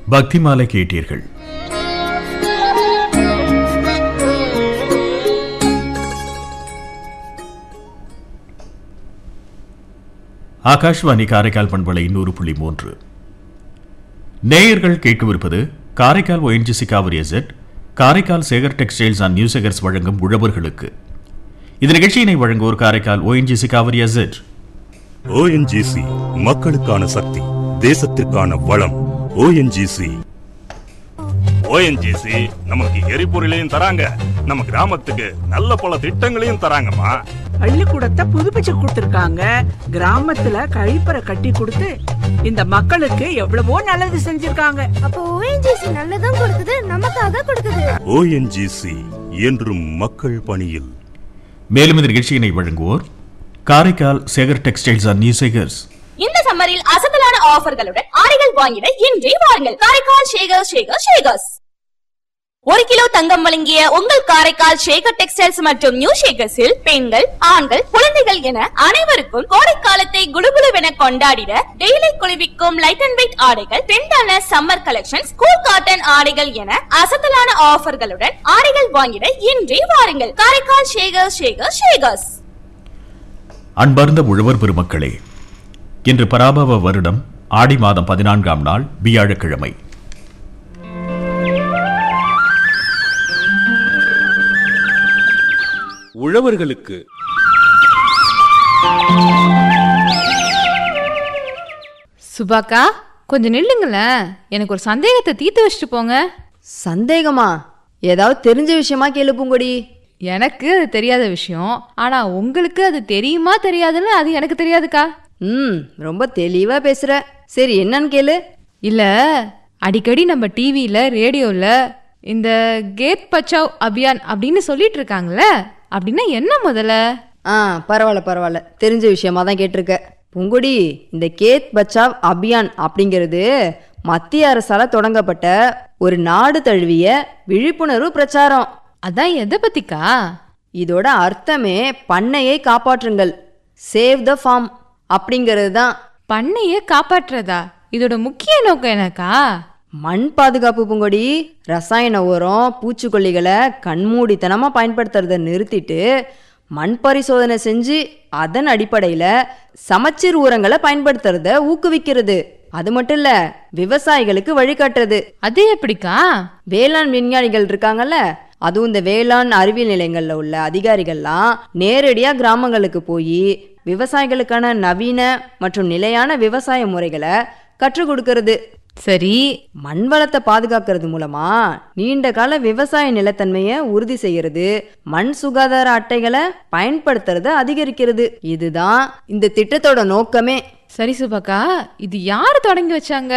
பக்தி மாலை கேட்டீர்கள் ஆகாஷ்வாணி காரைக்கால் பண்பலை நூறு புள்ளி மூன்று நேயர்கள் கேட்கவிருப்பது Karaikal ONGC Cauvery asset Karaikal Sekar textiles and நியூசகர்ஸ் வழங்கும் உழவர்களுக்கு இந்த நிகழ்ச்சியினை வழங்குவோர் Karaikal ONGC Cauvery asset ONGC மக்களுக்கான சக்தி தேசத்திற்கான வளம் ஓஎன்ஜிசி ஓஎன்ஜிசி நமக்கு எரிபொருளையும் தராங்க நம்ம கிராமத்துக்கு நல்ல பல திட்டங்களையும் தராங்கம்மா பள்ளிக்கூடத்தை புதுப்பிச்சு கொடுத்திருக்காங்க கிராமத்துல கழிப்பறை கட்டி கொடுத்து இந்த மக்களுக்கு எவ்வளவோ நல்லது செஞ்சிருக்காங்க அப்போ ஓஎன்ஜிசி நல்லதும் கொடுக்குது நமக்காக கொடுக்குது ஓஎன்ஜிசி என்றும் மக்கள் பணியில் மேலும் இந்த நிகழ்ச்சியினை வழங்குவோர் காரைக்கால் சேகர் டெக்ஸ்டைல்ஸ் அண்ட் நியூசகர்ஸ் இந்த சம்மரில் அசத்தலான ஆஃபர்களுடன் ஆடைகள் வாங்கிட இன்றே வாருங்கள் காரைக்கால் ஷேகர் ஷேகர் ஷேகர்ஸ் ஒரு கிலோ தங்கம் வழங்கிய உங்கள் காரைக்கால் ஷேகர் டெக்ஸ்டைல்ஸ் மற்றும் நியூ ஷேகர்ஸில் பெண்கள் ஆண்கள் குழந்தைகள் என அனைவருக்கும் கோடை காலத்தை குடுகுடுவென கொண்டாடிட டெய்லி குளிர்விக்கும் லைட் அண்ட் வெயிட் ஆடைகள் ட்ரெண்டான சம்மர் கலெக்ஷன்ஸ் கூல் காட்டன் ஆடைகள் என அசத்தலான ஆஃபர்களுடன் ஆடைகள் வாங்கிட இன்றே வாருங்கள் காரைக்கால் ஷேகர் ஷேகர் ஷேகர்ஸ் அன்பார்ந்த உழவர் பெருமக்களே இன்று பராபவ வருடம் ஆடி மாதம் பதினான்காம் நாள் வியாழக்கிழமை உழவர்களுக்கு சுபாக்கா கொஞ்சம் நில்லுங்களேன் எனக்கு ஒரு சந்தேகத்தை தீர்த்து வச்சுட்டு போங்க சந்தேகமா ஏதாவது தெரிஞ்ச விஷயமா கேளு பூங்கொடி எனக்கு அது தெரியாத விஷயம் ஆனா உங்களுக்கு அது தெரியுமா தெரியாதுன்னு அது எனக்கு தெரியாதுக்கா ம் ரொம்ப தெளிவா பேசுற சரி என்னன்னு கேளு இல்ல அடிக்கடி நம்ம டிவியில ரேடியோல இந்த கேட் பச்சாவ் அபியான் அப்படின்னு சொல்லிட்டு இருக்காங்கல்ல அப்படின்னா என்ன முதல்ல ஆ பரவாயில்ல பரவாயில்ல தெரிஞ்ச விஷயமா தான் கேட்டிருக்க பூங்கொடி இந்த கேத் பச்சாவ் அபியான் அப்படிங்கிறது மத்திய அரசால தொடங்கப்பட்ட ஒரு நாடு தழுவிய விழிப்புணர்வு பிரச்சாரம் அதான் எதை பத்திக்கா இதோட அர்த்தமே பண்ணையை காப்பாற்றுங்கள் சேவ் த ஃபார்ம் அப்படிங்கிறது தான் பண்ணைய காப்பாற்றுறதா இதோட முக்கிய நோக்கம் என்னக்கா மண் பாதுகாப்பு பூங்கொடி ரசாயன உரம் பூச்சிக்கொல்லிகளை கண்மூடித்தனமா பயன்படுத்துறத நிறுத்திட்டு மண் பரிசோதனை செஞ்சு அதன் அடிப்படையில் சமச்சீர் உரங்களை பயன்படுத்துறத ஊக்குவிக்கிறது அது மட்டும் இல்ல விவசாயிகளுக்கு வழிகாட்டுறது அது எப்படிக்கா வேளாண் விஞ்ஞானிகள் இருக்காங்கல்ல அதுவும் இந்த வேளாண் அறிவியல் நிலையங்கள்ல உள்ள அதிகாரிகள்லாம் நேரடியா கிராமங்களுக்கு போய் விவசாயிகளுக்கான நவீன மற்றும் நிலையான விவசாய முறைகளை கற்றுக் கொடுக்கறது சரி மண் வளத்தை பாதுகாக்கிறது மூலமா நீண்ட கால விவசாய நிலத்தன்மையை உறுதி செய்யறது மண் சுகாதார அட்டைகளை பயன்படுத்துறத அதிகரிக்கிறது இதுதான் இந்த திட்டத்தோட நோக்கமே சரி சுபாக்கா இது யார் தொடங்கி வச்சாங்க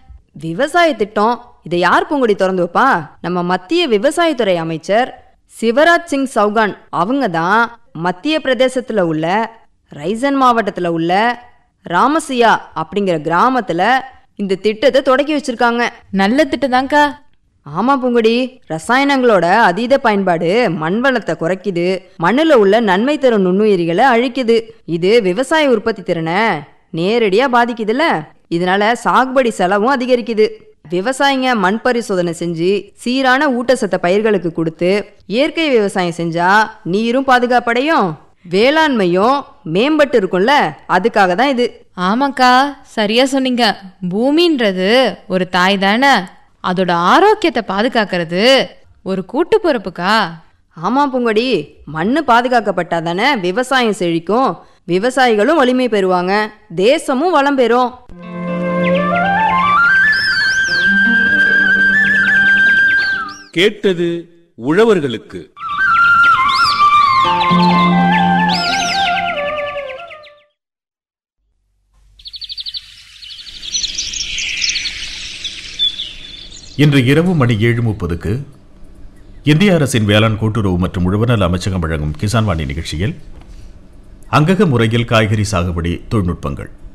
விவசாய திட்டம் இதை யார் பூங்குடி திறந்து வைப்பா நம்ம மத்திய விவசாயத்துறை அமைச்சர் சிவராஜ் சிங் சௌகான் அவங்க தான் மத்திய பிரதேசத்துல உள்ள ரைசன் மாவட்டத்துல உள்ள ராமசியா அப்படிங்கிற கிராமத்துல இந்த திட்டத்தை தொடக்கி வச்சிருக்காங்க நல்ல திட்டம்தான்க்கா ஆமா பூங்குடி ரசாயனங்களோட அதீத பயன்பாடு மண் வளத்தை குறைக்குது மண்ணுல உள்ள நன்மை தரும் நுண்ணுயிரிகளை அழிக்குது இது விவசாய உற்பத்தி திறனை நேரடியா பாதிக்குதுல்ல இதனால சாகுபடி செலவும் அதிகரிக்குது விவசாயிங்க மண் பரிசோதனை செஞ்சு சீரான ஊட்டச்சத்த பயிர்களுக்கு கொடுத்து இயற்கை விவசாயம் செஞ்சா நீரும் பாதுகாப்படையும் வேளாண்மையும் மேம்பட்டு இருக்கும்ல அதுக்காக தான் இது ஆமாக்கா சரியா சொன்னீங்க பூமின்றது ஒரு தாய் தானே அதோட ஆரோக்கியத்தை பாதுகாக்கிறது ஒரு கூட்டு பொறுப்புக்கா ஆமா பூங்கொடி மண்ணு பாதுகாக்கப்பட்டா தானே விவசாயம் செழிக்கும் விவசாயிகளும் வலிமை பெறுவாங்க தேசமும் வளம் பெறும் கேட்டது உழவர்களுக்கு இன்று இரவு மணி ஏழு முப்பதுக்கு இந்திய அரசின் வேளாண் கூட்டுறவு மற்றும் உழவர்நல அமைச்சகம் வழங்கும் கிசான் வாணி நிகழ்ச்சியில் அங்கக முறையில் காய்கறி சாகுபடி தொழில்நுட்பங்கள்